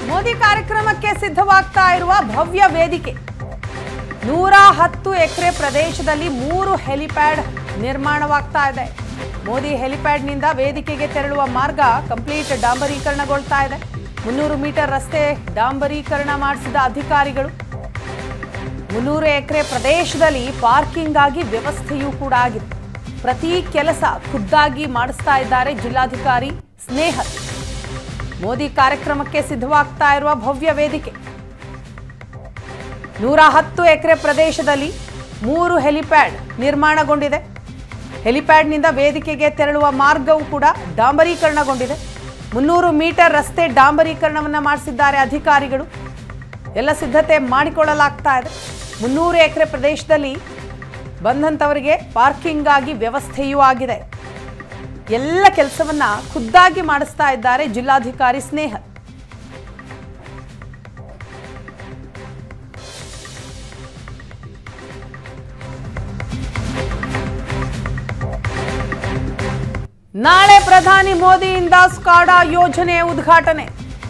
ಮೋದಿ ಕಾರ್ಯಕ್ರಮಕ್ಕೆ ಸಿದ್ಧವಾಗ್ತಾ ಇರುವ ಭವ್ಯ ವೇದಿಕೆ ನೂರ ಹತ್ತು ಎಕರೆ ಪ್ರದೇಶದಲ್ಲಿ ಮೂರು ಹೆಲಿಪ್ಯಾಡ್ ನಿರ್ಮಾಣವಾಗ್ತಾ ಇದೆ ಮೋದಿ ಹೆಲಿಪ್ಯಾಡ್ನಿಂದ ವೇದಿಕೆಗೆ ತೆರಳುವ ಮಾರ್ಗ ಕಂಪ್ಲೀಟ್ ಡಾಂಬರೀಕರಣಗೊಳ್ತಾ ಇದೆ ಮುನ್ನೂರು ಮೀಟರ್ ರಸ್ತೆ ಡಾಂಬರೀಕರಣ ಮಾಡಿಸಿದ ಅಧಿಕಾರಿಗಳು ಮುನ್ನೂರು ಎಕರೆ ಪ್ರದೇಶದಲ್ಲಿ ಪಾರ್ಕಿಂಗ್ ಆಗಿ ವ್ಯವಸ್ಥೆಯೂ ಕೂಡ ಆಗಿದೆ ಪ್ರತಿ ಕೆಲಸ ಖುದ್ದಾಗಿ ಮಾಡಿಸ್ತಾ ಇದ್ದಾರೆ ಜಿಲ್ಲಾಧಿಕಾರಿ ಸ್ನೇಹಲ್ ಮೋದಿ ಕಾರ್ಯಕ್ರಮಕ್ಕೆ ಸಿದ್ಧವಾಗ್ತಾ ಇರುವ ಭವ್ಯ ವೇದಿಕೆ ನೂರ ಹತ್ತು ಎಕರೆ ಪ್ರದೇಶದಲ್ಲಿ ಮೂರು ಹೆಲಿಪ್ಯಾಡ್ ನಿರ್ಮಾಣಗೊಂಡಿದೆ ಹೆಲಿಪ್ಯಾಡ್ನಿಂದ ವೇದಿಕೆಗೆ ತೆರಳುವ ಮಾರ್ಗವೂ ಕೂಡ ಡಾಂಬರೀಕರಣಗೊಂಡಿದೆ ಮುನ್ನೂರು ಮೀಟರ್ ರಸ್ತೆ ಡಾಂಬರೀಕರಣವನ್ನು ಮಾಡಿಸಿದ್ದಾರೆ ಅಧಿಕಾರಿಗಳು ಎಲ್ಲ ಸಿದ್ಧತೆ ಮಾಡಿಕೊಳ್ಳಲಾಗ್ತಾ ಇದೆ ಮುನ್ನೂರು ಎಕರೆ ಪ್ರದೇಶದಲ್ಲಿ ಬಂದಂಥವರಿಗೆ ಪಾರ್ಕಿಂಗ್ ಆಗಿ ವ್ಯವಸ್ಥೆಯೂ ಆಗಿದೆ ಎಲ್ಲ ಕೆಲಸವನ್ನ ಖುದ್ದಾಗಿ ಮಾಡಿಸ್ತಾ ಇದ್ದಾರೆ ಜಿಲ್ಲಾಧಿಕಾರಿ ಸ್ನೇಹ ನಾಳೆ ಪ್ರಧಾನಿ ಮೋದಿಯಿಂದ ಸ್ಕಾಡಾ ಯೋಜನೆ ಉದ್ಘಾಟನೆ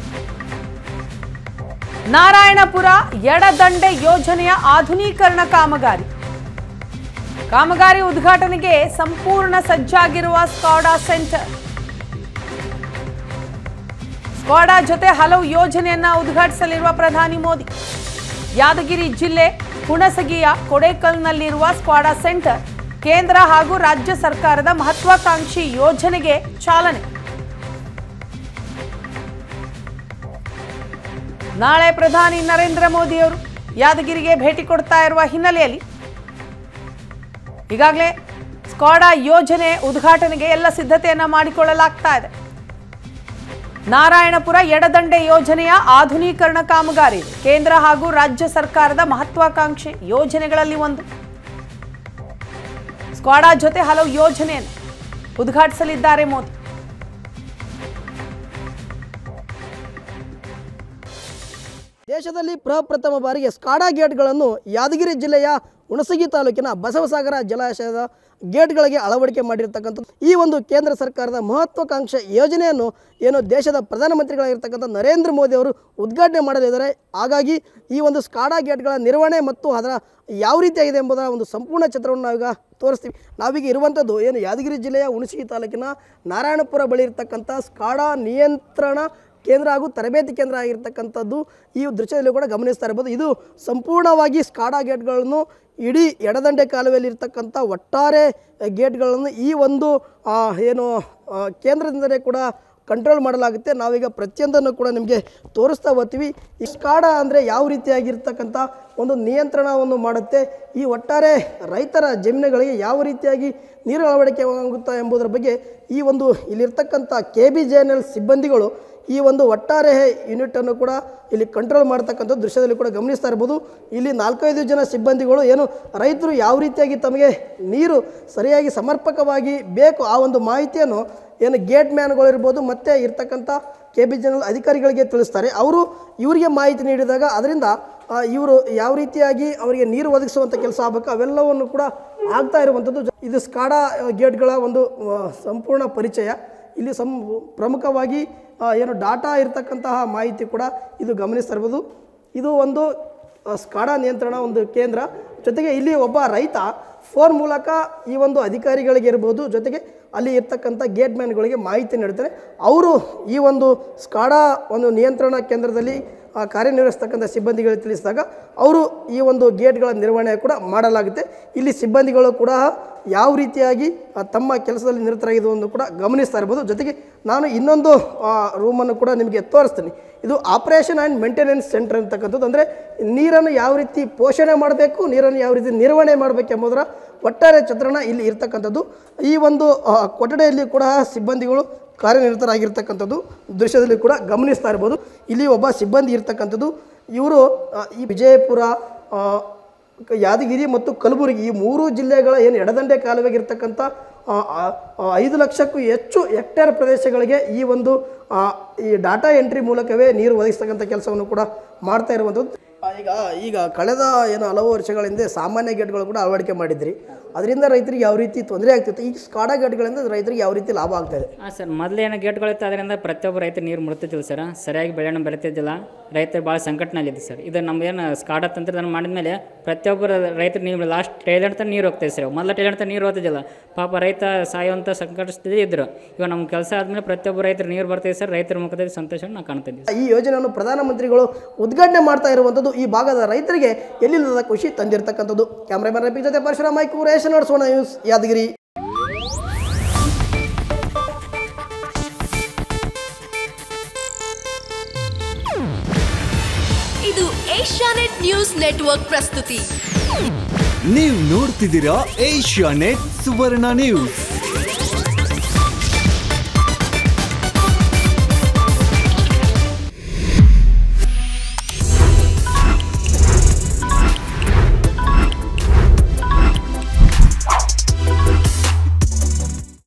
ನಾರಾಯಣಪುರ ಎಡದಂಡೆ ಯೋಜನೆಯ ಆಧುನೀಕರಣ ಕಾಮಗಾರಿ ಕಾಮಗಾರಿ ಉದ್ಘಾಟನೆಗೆ ಸಂಪೂರ್ಣ ಸಜ್ಜಾಗಿರುವ ಸ್ಕಾಡಾ ಸೆಂಟರ್ ಸ್ಕಾಡಾ ಜೊತೆ ಹಲವು ಯೋಜನೆಯನ್ನ ಉದ್ಘಾಟಿಸಲಿರುವ ಪ್ರಧಾನಿ ಮೋದಿ ಯಾದಗಿರಿ ಜಿಲ್ಲೆ ಹುಣಸಗಿಯ ಕೊಡೇಕಲ್ನಲ್ಲಿರುವ ಸ್ಕ್ವಾಡಾ ಸೆಂಟರ್ ಕೇಂದ್ರ ಹಾಗೂ ರಾಜ್ಯ ಸರ್ಕಾರದ ಮಹತ್ವಾಕಾಂಕ್ಷಿ ಯೋಜನೆಗೆ ಚಾಲನೆ ನಾಳೆ ಪ್ರಧಾನಿ ನರೇಂದ್ರ ಮೋದಿಯವರು ಯಾದಗಿರಿಗೆ ಭೇಟಿ ಕೊಡ್ತಾ ಇರುವ ಹಿನ್ನೆಲೆಯಲ್ಲಿ ಈಗಾಗಲೇ ಸ್ಕಾಡಾ ಯೋಜನೆ ಉದ್ಘಾಟನೆಗೆ ಎಲ್ಲ ಸಿದ್ಧತೆಯನ್ನ ಮಾಡಿಕೊಳ್ಳಲಾಗ್ತಾ ಇದೆ ನಾರಾಯಣಪುರ ಎಡದಂಡೆ ಯೋಜನೆಯ ಆಧುನೀಕರಣ ಕಾಮಗಾರಿ ಇದು. ಕೇಂದ್ರ ಹಾಗೂ ರಾಜ್ಯ ಸರ್ಕಾರದ ಮಹತ್ವಾಕಾಂಕ್ಷೆ ಯೋಜನೆಗಳಲ್ಲಿ ಒಂದು ಸ್ಕ್ವಾಡಾ ಜೊತೆ ಹಲವು ಯೋಜನೆಯನ್ನು ಉದ್ಘಾಟಿಸಲಿದ್ದಾರೆ ಮೋದಿ ದೇಶದಲ್ಲಿ ಪ್ರಪ್ರಥಮ ಬಾರಿಗೆ ಸ್ಕಾಡಾ ಗೇಟ್ಗಳನ್ನು ಯಾದಗಿರಿ ಜಿಲ್ಲೆಯ ಹುಣಸಗಿ ತಾಲೂಕಿನ ಬಸವಸಾಗರ ಜಲಾಶಯದ ಗೇಟ್ಗಳಿಗೆ ಅಳವಡಿಕೆ ಮಾಡಿರ್ತಕ್ಕಂಥದ್ದು ಈ ಒಂದು ಕೇಂದ್ರ ಸರ್ಕಾರದ ಮಹತ್ವಾಕಾಂಕ್ಷೆ ಯೋಜನೆಯನ್ನು ಏನು ದೇಶದ ಪ್ರಧಾನಮಂತ್ರಿಗಳಾಗಿರ್ತಕ್ಕಂಥ ನರೇಂದ್ರ ಮೋದಿ ಅವರು ಉದ್ಘಾಟನೆ ಮಾಡಲಿದ್ದಾರೆ ಹಾಗಾಗಿ ಈ ಒಂದು ಸ್ಕಾಡಾ ಗೇಟ್ಗಳ ನಿರ್ವಹಣೆ ಮತ್ತು ಅದರ ಯಾವ ರೀತಿಯಾಗಿದೆ ಎಂಬುದರ ಒಂದು ಸಂಪೂರ್ಣ ಚಿತ್ರವನ್ನು ನಾವೀಗ ತೋರಿಸ್ತೀವಿ ನಾವೀಗ ಇರುವಂಥದ್ದು ಏನು ಯಾದಗಿರಿ ಜಿಲ್ಲೆಯ ಹುಣಸಗಿ ತಾಲೂಕಿನ ನಾರಾಯಣಪುರ ಬಳಿ ಇರತಕ್ಕಂಥ ಸ್ಕಾಡಾ ನಿಯಂತ್ರಣ ಕೇಂದ್ರ ಹಾಗೂ ತರಬೇತಿ ಕೇಂದ್ರ ಆಗಿರ್ತಕ್ಕಂಥದ್ದು ಈ ದೃಶ್ಯದಲ್ಲಿ ಕೂಡ ಗಮನಿಸ್ತಾ ಇರ್ಬೋದು ಇದು ಸಂಪೂರ್ಣವಾಗಿ ಸ್ಕಾಡಾ ಗೇಟ್ಗಳನ್ನು ಇಡೀ ಎಡದಂಡೆ ಕಾಲುವೆಯಲ್ಲಿ ಇರ್ತಕ್ಕಂಥ ಒಟ್ಟಾರೆ ಗೇಟ್ಗಳನ್ನು ಈ ಒಂದು ಆ, ಏನು ಆ, ಕೇಂದ್ರದಿಂದಲೇ ಕೂಡ ಕಂಟ್ರೋಲ್ ಮಾಡಲಾಗುತ್ತೆ ನಾವೀಗ ಪ್ರತಿಯೊಂದನ್ನು ಕೂಡ ನಿಮಗೆ ತೋರಿಸ್ತಾ ಹೋಗ್ತೀವಿ ಈ ಸ್ಕಾಡಾ ಅಂದರೆ ಯಾವ ರೀತಿಯಾಗಿರ್ತಕ್ಕಂಥ ಒಂದು ನಿಯಂತ್ರಣವನ್ನು ಮಾಡುತ್ತೆ ಈ ಒಟ್ಟಾರೆ ರೈತರ ಜಮೀನುಗಳಿಗೆ ಯಾವ ರೀತಿಯಾಗಿ ನೀರು ಅಳವಡಿಕೆ ಆಗುತ್ತಾ ಎಂಬುದರ ಬಗ್ಗೆ ಈ ಒಂದು ಇಲ್ಲಿರ್ತಕ್ಕಂಥ K B J N L ಸಿಬ್ಬಂದಿಗಳು ಈ ಒಂದು ಒಟ್ಟಾರೆ ಯೂನಿಟನ್ನು ಕೂಡ ಇಲ್ಲಿ ಕಂಟ್ರೋಲ್ ಮಾಡ್ತಕ್ಕಂಥ ದೃಶ್ಯದಲ್ಲಿ ಕೂಡ ಗಮನಿಸ್ತಾ ಇರ್ಬೋದು ಇಲ್ಲಿ ನಾಲ್ಕೈದು ಜನ ಸಿಬ್ಬಂದಿಗಳು ಏನು ರೈತರು ಯಾವ ರೀತಿಯಾಗಿ ತಮಗೆ ನೀರು ಸರಿಯಾಗಿ ಸಮರ್ಪಕವಾಗಿ ಬೇಕು ಆ ಒಂದು ಮಾಹಿತಿಯನ್ನು ಏನು ಗೇಟ್ ಮ್ಯಾನ್ಗಳಿರ್ಬೋದು ಮತ್ತು ಇರ್ತಕ್ಕಂಥ ಕೆ ಬಿ ಜನರಲ್ ಅಧಿಕಾರಿಗಳಿಗೆ ತಿಳಿಸ್ತಾರೆ ಅವರು ಇವರಿಗೆ ಮಾಹಿತಿ ನೀಡಿದಾಗ ಅದರಿಂದ ಇವರು ಯಾವ ರೀತಿಯಾಗಿ ಅವರಿಗೆ ನೀರು ಒದಗಿಸುವಂಥ ಕೆಲಸ ಆಗಬೇಕು ಅವೆಲ್ಲವನ್ನು ಕೂಡ ಆಗ್ತಾ ಇರುವಂಥದ್ದು ಜ- ಇದು ಸ್ಕಾಡಾ ಆ, ಗೇಟ್ಗಳ ಒಂದು ಆ, ಸಂಪೂರ್ಣ ಪರಿಚಯ ಇಲ್ಲಿ ಸಂ ಪ್ರಮುಖವಾಗಿ ಆ, ಏನು ಡಾಟಾ ಇರತಕ್ಕಂತಹ ಮಾಹಿತಿ ಕೂಡ ಇದು ಗಮನಿಸ್ತಾ ಇರ್ಬೋದು ಇದು ಒಂದು ಆ, ಸ್ಕಾಡಾ ನಿಯಂತ್ರಣ ಒಂದು ಕೇಂದ್ರ ಜೊತೆಗೆ ಇಲ್ಲಿ ಒಬ್ಬ ರೈತ ಫೋನ್ ಮೂಲಕ ಈ ಒಂದು ಅಧಿಕಾರಿಗಳಿಗೆ ಇರ್ಬೋದು ಜೊತೆಗೆ ಅಲ್ಲಿ ಇರ್ತಕ್ಕಂಥ ಗೇಟ್ ಮ್ಯಾನ್ಗಳಿಗೆ ಮಾಹಿತಿ ನೀಡ್ತಾರೆ ಅವರು ಈ ಒಂದು ಸ್ಕಾಡಾ ಒಂದು ನಿಯಂತ್ರಣ ಕೇಂದ್ರದಲ್ಲಿ ಆ, ಕಾರ್ಯನಿರ್ವಹಿಸ್ತಕ್ಕಂಥ ಸಿಬ್ಬಂದಿಗಳಿಗೆ ತಿಳಿಸಿದಾಗ ಅವರು ಈ ಒಂದು ಗೇಟ್ಗಳ ನಿರ್ವಹಣೆ ಕೂಡ ಮಾಡಲಾಗುತ್ತೆ ಇಲ್ಲಿ ಸಿಬ್ಬಂದಿಗಳು ಕೂಡ ಯಾವ ರೀತಿಯಾಗಿ ಆ, ತಮ್ಮ ಕೆಲಸದಲ್ಲಿ ನಿರತರಾಗಿರುವುದನ್ನು ಕೂಡ ಗಮನಿಸ್ತಾ ಇರ್ಬೋದು ಜೊತೆಗೆ ನಾನು ಇನ್ನೊಂದು ರೂಮನ್ನು ಕೂಡ ನಿಮಗೆ ತೋರಿಸ್ತೀನಿ ಇದು ಆಪರೇಷನ್ ಆ್ಯಂಡ್ ಮೇಂಟೆನೆನ್ಸ್ ಸೆಂಟರ್ ಅಂತಕ್ಕಂಥದ್ದು ಅಂದರೆ ನೀರನ್ನು ಯಾವ ರೀತಿ ಪೋಷಣೆ ಮಾಡಬೇಕು ನೀರನ್ನು ಯಾವ ರೀತಿ ನಿರ್ವಹಣೆ ಮಾಡಬೇಕೆಂಬುದರ ಒಟ್ಟಾರೆ ಚಿತ್ರಣ ಇಲ್ಲಿ ಇರ್ತಕ್ಕಂಥದ್ದು ಈ ಒಂದು ಆ, ಕೊಠಡಿಯಲ್ಲಿ ಕೂಡ ಸಿಬ್ಬಂದಿಗಳು ಕಾರ್ಯನಿರತರಾಗಿರ್ತಕ್ಕಂಥದ್ದು ದೃಶ್ಯದಲ್ಲಿ ಕೂಡ ಗಮನಿಸ್ತಾ ಇರ್ಬೋದು ಇಲ್ಲಿ ಒಬ್ಬ ಸಿಬ್ಬಂದಿ ಇರ್ತಕ್ಕಂಥದ್ದು ಇವರು ಆ, ಈ ವಿಜಯಪುರ ಆ, ಕ- ಯಾದಗಿರಿ ಮತ್ತು ಕಲಬುರಗಿ ಈ ಮೂರು ಜಿಲ್ಲೆಗಳ ಏನು ಎಡದಂಡೆ ಕಾಲುವೆಗೆ ಇರ್ತಕ್ಕಂಥ ಆ, ಆ, ಆ, ಐದು ಲಕ್ಷಕ್ಕೂ ಹೆಚ್ಚು ಹೆಕ್ಟೇರ್ ಪ್ರದೇಶಗಳಿಗೆ ಈ ಒಂದು ಆ, ಈ ಡಾಟಾ ಎಂಟ್ರಿ ಮೂಲಕವೇ ನೀರು ಒದಗಿಸ್ತಕ್ಕಂಥ ಕೆಲಸವನ್ನು ಕೂಡ ಮಾಡ್ತಾ ಇರುವಂಥದ್ದು ಆ, ಈಗ ಈಗ ಕಳೆದ ಏನು ಹಲವು ವರ್ಷಗಳ ಹಿಂದೆ ಸಾಮಾನ್ಯ ಗೇಟ್ಗಳು ಕೂಡ ಅಳವಡಿಕೆ ಮಾಡಿದ್ರಿ ಅದರಿಂದ ರೈತರಿಗೆ ಯಾವ ರೀತಿ ತೊಂದರೆ ಆಗ್ತಿತ್ತು ಈ ಸ್ಕಾಡಾ ಗೇಟ್ಗಳಿಂದ ರೈತರಿಗೆ ಯಾವ ರೀತಿ ಲಾಭ ಆಗ್ತಾ ಇದೆ ಹಾಂ ಸರ್ ಮೊದಲು ಏನು ಗೇಟ್ಗಳಿತ್ತು ಅದರಿಂದ ಪ್ರತಿಯೊಬ್ಬ ರೈತ ನೀರು ಮುಡ್ತಿದ್ದಿಲ್ಲ ಸರ್ ಸರಿಯಾಗಿ ಬೆಳೆಯನ್ನು ಬೆಳಿತಿದ್ದಿಲ್ಲ ರೈತರು ಭಾಳ ಸಂಕಟನಲ್ಲಿದ್ದು ಸರ್ ಇದು ನಮ್ಗೇನು ಸ್ಕಾಡ ತಂತ್ರಜ್ಞಾನ ಮಾಡಿದ್ಮೇಲೆ ಪ್ರತಿಯೊಬ್ಬರ ರೈತರು ನೀರು ಲಾಸ್ಟ್ ಟೈಲೆಂಟ್ ತನಕ ನೀರು ಹೋಗ್ತದೆ ಸರ್ ಮೊದಲ ಟೈಲೆಂಟ್ ತನಕ ನೀರು ಹೋಗ್ತಿದ್ದಿಲ್ಲ ಪಾಪ ರೈತ ಸಾಯುವಂಥ ಸಂಕಟದಲ್ಲಿ ಇದ್ದರು ಇವಾಗ ನಮ್ಮ ಕೆಲಸ ಆದಮೇಲೆ ಪ್ರತಿಯೊಬ್ಬ ರೈತರು ನೀರು ಬರ್ತಿದೆ ಸರ್ ರೈತರ ಮುಖದಲ್ಲಿ ಸಂತೋಷವನ್ನು ನಾವು ಕಾಣ್ತಿದ್ದೀವಿ ಈ ಯೋಜನೆಯನ್ನು ಪ್ರಧಾನಮಂತ್ರಿಗಳು ಉದ್ಘಾಟನೆ ಮಾಡ್ತಾ ಇರುವಂಥದ್ದು ಈ ಭಾಗದ ರೈತರಿಗೆ ಎಲ್ಲಿಲ್ಲದ ಖುಷಿ ತಂದಿರತಕ್ಕಂಥದ್ದು ಕ್ಯಾಮ್ರಾಮನ್ ರಫಿ ಜೊತೆ ಪರಶುರಾಮ ಮೈಕು ರೇಷನ್ ನಡೆಸೋಣ ನ್ಯೂಸ್ ಯಾದಗಿರಿ ಇದು ಏಷ್ಯಾನೆಟ್ ನ್ಯೂಸ್ ನೆಟ್ವರ್ಕ್ ಪ್ರಸ್ತುತಿ ನೀವು ನೋಡ್ತಿದ್ದೀರಾ ಏಷ್ಯಾ ನೆಟ್ ಸುವರ್ಣ ನ್ಯೂಸ್